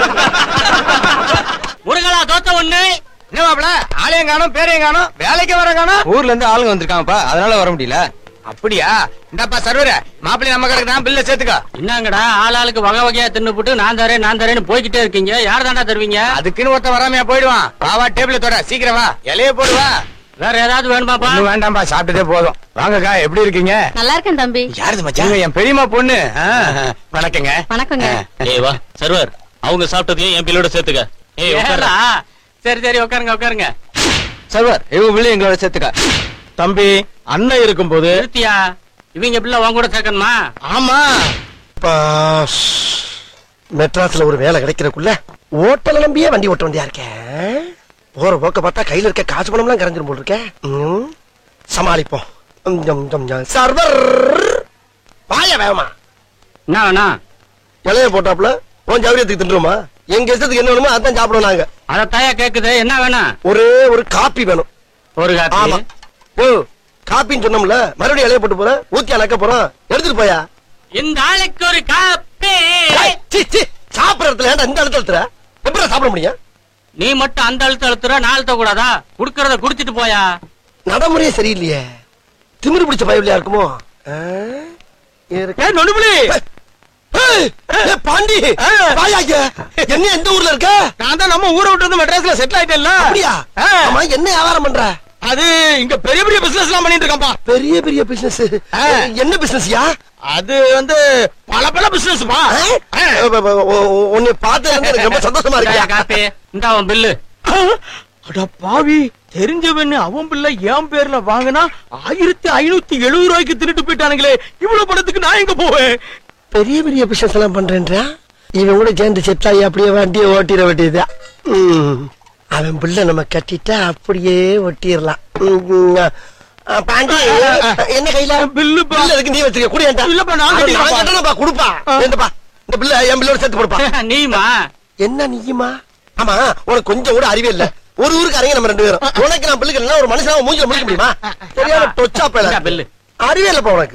முருகலா தோத்த ஒண்ணு என்ன மாப்பிள ஆலயம் காணும் பேரையும் காணும் வேலைக்கு வர காணும் ஊர்ல இருந்து ஆளுங்க வந்திருக்காங்கப்பா அதனால வர முடியல அப்படியா இந்தாப்பா சர்வர மாப்பிள்ளை நம்ம கணக்கு தான் பில்ல சேர்த்துக்கோ என்னங்கடா ஆள் ஆளுக்கு வகை வகையா தின்னு போட்டு நான் தரேன் நான் தரேன்னு போய்கிட்டே இருக்கீங்க யார் தாண்டா தருவீங்க அதுக்குன்னு ஒருத்த வராமையா போயிடுவான் வாவா டேபிள்ல தொட சீக்கிரம் வா இலைய போடுவா வேற ஏதாவது வேணுமாப்பா ஒண்ணும் வேண்டாம்பா சாப்பிட்டதே போதும் வாங்கக்கா எப்படி இருக்கீங்க நல்லா இருக்கேன் தம்பி யாருது மச்சான் என் பெரியம்மா பொண்ணு ஆ, வணக்கங்க வணக்கங்க ஏய் வா சர்வர் அவங்க சாப்பிட்டதையும் என் பிள்ளோட சேர்த்துக்க ஏய் உட்காரா சரி சரி உட்காருங்க உட்காருங்க சர்வர் இவங்க பிள்ளை எங்களோட சேர்த்துக்க தம்பி அண்ணன் இருக்கும்போது நிறுத்தியா இவங்க பிள்ளை உன் கூட சேர்க்கணுமா ஆமா மெட்ராஸ்ல ஒரு வேலை கிடைக்கிறதுக்குள்ள ஓட்டல நம்பியே வண்டி ஓட்ட வேண்டியா இருக்கேன் போற போக்க பார்த்தா கையில இருக்க காசு பணம்லாம் கரைஞ்சிரும் போல் இருக்கேன் ம், சமாளிப்போம் ம், ஜம், ஜம், ஜம். சர்வர் வாய வேகமா என்ன வேணா இலைய போட்டாப்புல உன் ஜவுரியத்துக்கு தின்றுமா எங்க இஷ்டத்துக்கு என்ன வேணுமோ அதான் சாப்பிடுவோம் நாங்க அத தாயா கேக்குது என்ன வேணா ஒரே ஒரு காப்பி வேணும் ஒரு ஆமா காப்பி ஓ காப்பின்னு சொன்னோம்ல மறுபடியும் இலைய போட்டு போறேன் ஊத்தி அணக்க போறோம் எடுத்துட்டு போயா இந்த ஆளுக்கு ஒரு காப்பி ஏய், சீ, சீ, சாப்பிடுற இடத்துல ஏன்டா இந்த அழுத்தத்துல எப்படி சாப்பிட முடியும் நீ மட்டும் அந்த அழுத்த அழுத்துற நான் அழுத்த கூடாதா குடுக்கறத குடிச்சிட்டு போயா நடைமுறையே சரியில்லையே திமிரு பிடிச்ச பயவில்லையா இருக்குமோ ஆ? இருக்கு. நொண்டுபுலி ஏய், ஏய், பாண்டி வாயா இங்க. என்ன எந்த ஊர்ல இருக்க நான் தான் நம்ம ஊரை விட்டு வந்து மெட்ராஸ்ல செட்டில் ஆயிட்டேன்ல அப்படியா ஆ. ஆமா என்ன வியாபாரம் பண்ற அது இங்க பெரிய பெரிய பிசினஸ் எல்லாம் பண்ணிட்டு இருக்கான்ப்பா பெரிய பெரிய பிசினஸ் ஆ. என்ன பிசினஸ்யா அது வந்து பல பல பிசினஸ் பா உன்னை பார்த்து எனக்கு ரொம்ப சந்தோஷமா இந்தாயா இருக்கியா காப்பி இந்த அவன் பில்லு அட பாவி தெரிஞ்சவன்னு அவன் பிள்ளை என் பேர்ல வாங்கினா ஆயிரத்தி ஐநூத்தி எழுபது ரூபாய்க்கு திருட்டு போயிட்டானுங்களே இவ்வளவு பணத்துக்கு நான் எங்க போவேன் பெரிய பெரிய பிசினஸ் எல்லாம் பண்றேன்றா இவன் கூட சேர்ந்து செட் ஆகி அப்படியே வண்டியை ஓட்டிட வேண்டியதுதான் ம். அவன் பிள்ளை நம்ம கட்டிட்டா அப்படியே ஒட்டிடலாம் ம், ஆ, பாண்டி என்ன கையில பில்லு பா. பில்லு இருக்கு நீ வச்சிருக்க குடியாண்டா இல்லப்பா, நான் கட்டிக்கிறேன்ப்பா. கட்டணப்பா கொடுப்பா என்னப்பா இந்த பிள்ளை என் பிள்ளோட சேர்த்து கொடுப்பா நீமா என்ன நீயுமா ஆமா உனக்கு கொஞ்சம் கூட அறிவே இல்ல ஒரு ஊருக்கு அரங்க நம்ம ரெண்டு பேரும் உனக்கு நான் பிள்ளைக்கு ஒரு மனுஷனா மூஞ்சில முடிக்க முடியுமா தெரியாம தொச்சா இந்தா பேல பில்லு அறிவே இல்லப்பா உனக்கு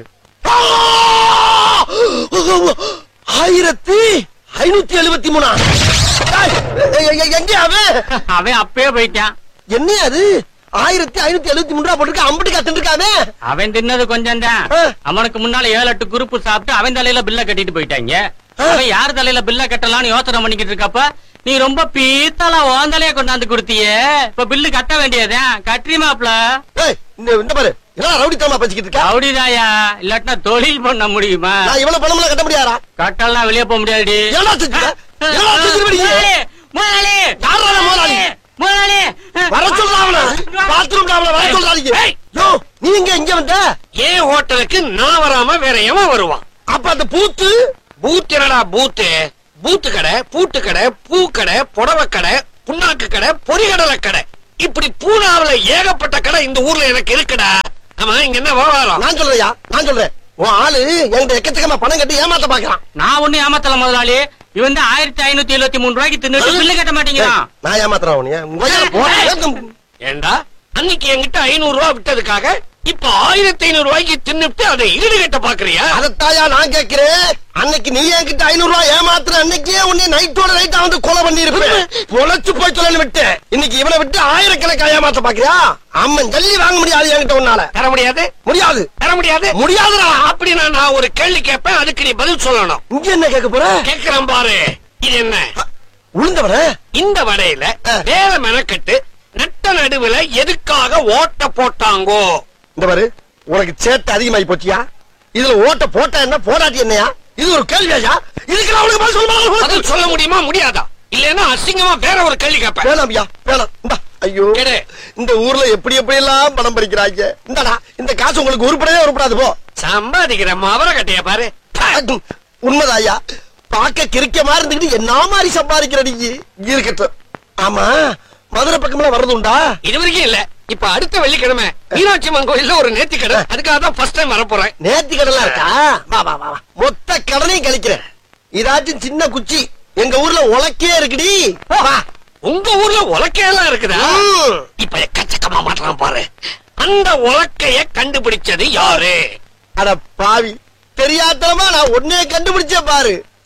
ஆயிரத்தி ஐநூத்தி எழுபத்தி மூணா ஏய், எ- எ- எங்க அவன் அவன் அப்பயே போயிட்டான் என்ன அது ஆயிரத்தி ஐநூத்தி எழுபத்தி மூணு ரூபா போட்டுருக்க அம்பட்டு கத்துட்டு இருக்காமே அவன் தின்னது கொஞ்சம் தான் ஆ. அவனுக்கு முன்னால ஏழு எட்டு குரூப் சாப்பிட்டு அவன் தலையில பில்ல கட்டிட்டு போயிட்டாங்க அவன் யார் தலையில பில்ல கட்டலாம்னு யோசனை பண்ணிக்கிட்டு இருக்கப்ப நீ ரொம்ப பீத்தலா உன் தலைய கொண்டாந்து கொடுத்தியே இப்ப பில்லு கட்ட வேண்டியதுதான் கட்டுறியுமாப்ல ஏய், இந்த இந்த பாரு என்ன ரவுடித்தனமா பேசிக்கிட்டு இருக்கா ரவுடிதாயா இல்லாட்டினா தொழில் பண்ண முடியுமா நான் இவ்வளவு பணம்லாம் கட்ட முடியாதா கட்டலாம் வெளியே போக முடியாதுடி எவ்வளவு செஞ்சுட்ட? எவ்வளவு செஞ்சுட்ட நீ? முதலாளி, முதலாளி, யாரா முதலாளி? முதலாளி. வர சொல்றா அவன பாத்ரூம் அவன வர சொல்றாதீங்க ஏய். யோ நீ எங்க இங்க வந்த ஏன் ஹோட்டலுக்கு நான் வராம வேற எவன் வருவான் அப்ப அந்த பூத்து பூத் என்னடா பூத்து பூத்து கடை பூட்டு கடை பூ கடை புடவை கடை புண்ணாக்கு கடை பொரிகடலை கடை இப்படி பூனாவுல ஏகப்பட்ட கடை இந்த ஊர்ல எனக்கு இருக்குடா ஆமா இங்க என்ன விவகாரம் நான் சொல்றேயா நான் சொல்றேன் உன் ஆளு என்கிட்ட எக்கச்சக்கமா பணம் கட்டி ஏமாத்த பாக்குறான் நான் ஒண்ணு ஏமாத்தல முதலாளி இவன் தான் ஆயிரத்தி ஐநூத்தி எழுபத்தி மூணு ரூபாய்க்கு தின்னுட்டு பில்லு கட்ட மாட்டேங்கிறான் நான் ஏமாத்துறேன் உன்னைய. உன் வயல போறேன். ஏண்டா அன்னைக்கு என்கிட்ட ஐநூறு ரூபாய் விட்டதுக்காக இப்ப ஆயிரத்தி ஐநூறு ரூபாய்க்கு தின்னுட்டு அதை ஈடு கட்ட பாக்குறியா அதத்தாயா நான் கேக்குறேன் அன்னைக்கு நீ என்கிட்ட ஐநூறு ரூபாய் ஏமாத்துற அன்னைக்கே உன்னை நைட்டோட நைட்டா வந்து கொலை பண்ணி இருப்பேன் பொழைச்சு போய் சொல்லு விட்டு இன்னைக்கு இவனை விட்டு ஆயிரக்கணக்கா ஏமாத்த பாக்குறியா அம்மன் ஜல்லி வாங்க முடியாது என்கிட்ட உன்னால தர முடியாது முடியாது தர முடியாது முடியாதுடா அப்படின்னா நான் ஒரு கேள்வி கேட்பேன் அதுக்கு நீ பதில் சொல்லணும் இங்க என்ன கேட்க போற கேக்குறேன் பாரு இது என்ன உளுந்தவன இந்த வடையில ஆ. வேற மெனக்கட்டு நட்ட நடுவுல எதுக்காக ஓட்ட போட்டாங்கோ இந்த பாரு உனக்கு சேட்டை அதிகமாயி போச்சியா இதுல ஓட்ட போட்டா என்ன போடாட்டி என்னையா இது ஒரு கேள்வியா இதுக்கு நான் உனக்கு பதில் சொல்ல பதில் சொல்ல முடியுமா முடியாதா இல்லன்னா அசிங்கமா வேற ஒரு கேள்வி கேட்பேன் வேணாம் ஐயா வேணாம் இந்தா ஐயோ கேடு. இந்த ஊர்ல எப்படி எப்படி எல்லாம் பணம் பறிக்கிறாங்க இந்தடா இந்த காசு உங்களுக்கு உருப்படவே உருப்படாது போ சம்பாதிக்கிற மவர கட்டைய பாரு அஹ், உண்மைதான் ஐயா பார்க்க கிறுக்க மாதிரி இருந்துக்கிட்டு என்ன மாதிரி சம்பாதிக்கிற நீ இருக்கட்டும் ஆமா மதுரை பக்கம்லாம் வர்றது உண்டா இது வரைக்கும் இல்ல இப்ப அடுத்த வெள்ளிக்கிழமை மீனாட்சி அம்மன் கோயில்ல ஒரு நேர்த்தி கடை அதுக்காக தான் ஃபர்ஸ்ட் டைம் வர போறேன் நேர்த்தி கடலாம் இருக்கா வா வா வா வா. மொத்த கடனையும் கழிக்கிறேன் இதாச்சும் சின்ன குச்சி எங்க ஊர்ல உலக்கே இருக்குடி வா உங்க ஊர்ல உலக்கையெல்லாம் இருக்குதா ம். இப்ப எக்கச்சக்கமா மாட்டலாம் பாரு அந்த உலக்கைய கண்டுபிடிச்சது யாரு அட பாவி தெரியாதனமா நான் உன்னைய கண்டுபிடிச்சே பாரு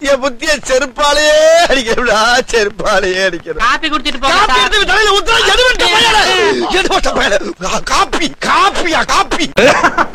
என் புத்திய செருப்பாலேயே அடிக்கிறா செருப்பாலேயே அடிக்கிறேன் காப்பி குடிச்சிட்டு போங்க காப்பி சார். எடுத்து தலையில ஊத்துறா எது வட்ட பயல எது வட்ட பயல காப்பி காப்பியா காப்பி